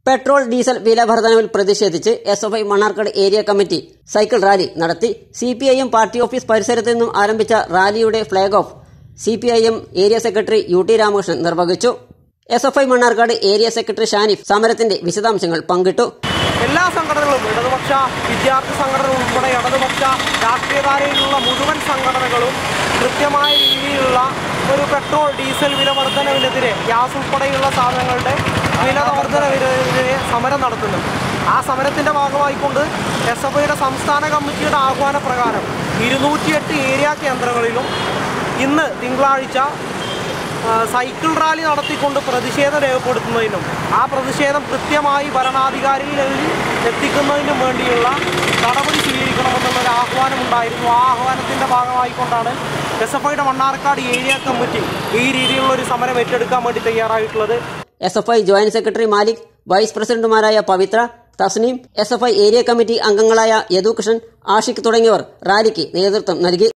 petrol diesel വില വർധനവിൽ പ്രതിഷേധിച്ച് S F I Mannarkkad area committee cycle rally നടത്തി C P I M party office പരിസരത്ത് നിന്നും ആരംഭിച്ച റാലിയുടെ flag off C P I M area secretary U T Ramakrishnan നിർവഹിച്ചു S F I Mannarkkad area secretary Shanif സമരത്തിന്റെ വിശദാംശങ്ങൾ പങ്കിട്ടു എല്ലാ സംഘടനകളും ഇടതുപക്ഷ വിദ്യാർത്ഥി സംഘടന ഉൾപ്പെടെ ഇടതുപക്ഷ രാഷ്ട്രീയധാരയിലുള്ള മുഴുവൻ സംഘടനകളും കൃത്യമായ രീതിയിലുള്ള ഒരു പെട്രോൾ ഡീസൽ വില വർധനവിനെതിരെ ഗ്യാസ് ഉൾപ്പെടെയുള്ള സാധനങ്ങളുടെ വില വർധനവിനെതിരെ സമരം നടത്തുന്നുണ്ട് ആ സമരത്തിന്റെ ഭാഗമായിക്കൊണ്ട് എസ് എഫ് ഐയുടെ സംസ്ഥാന കമ്മിറ്റിയുടെ ആഹ്വാന പ്രകാരം ഇരുന്നൂറ്റിയെട്ട് ഏരിയ കേന്ദ്രങ്ങളിലും ഇന്ന് തിങ്കളാഴ്ച ആ, സൈക്കിൾ റാലി നടത്തിക്കൊണ്ട് പ്രതിഷേധം രേഖപ്പെടുത്തുന്നതിനും ആ പ്രതിഷേധം കൃത്യമായി ഭരണാധികാരികളിൽ എത്തിക്കുന്നതിനും വേണ്ടിയുള്ള നടപടി സ്വീകരിക്കണമെന്നുള്ളൊരു ആഹ്വാനം ഉണ്ടായിരുന്നു ആ ആഹ്വാനത്തിൻ്റെ ഭാഗമായിക്കൊണ്ടാണ് എസ് എഫ് ഐയുടെ മണ്ണാർക്കാട് ഏരിയ കമ്മിറ്റി ഈ രീതിയിലുള്ള ഒരു സമരം ഏറ്റെടുക്കാൻ വേണ്ടി തയ്യാറായിട്ടുള്ളത് S F I joint secretary Malik vice പ്രസിഡന്റുമാരായ Pavithra Thasneem S F I area committee അംഗങ്ങളായ യദുകൃഷ്ണൻ ആഷിഖ് തുടങ്ങിയവർ റാലിക്ക് നേതൃത്വം നൽകി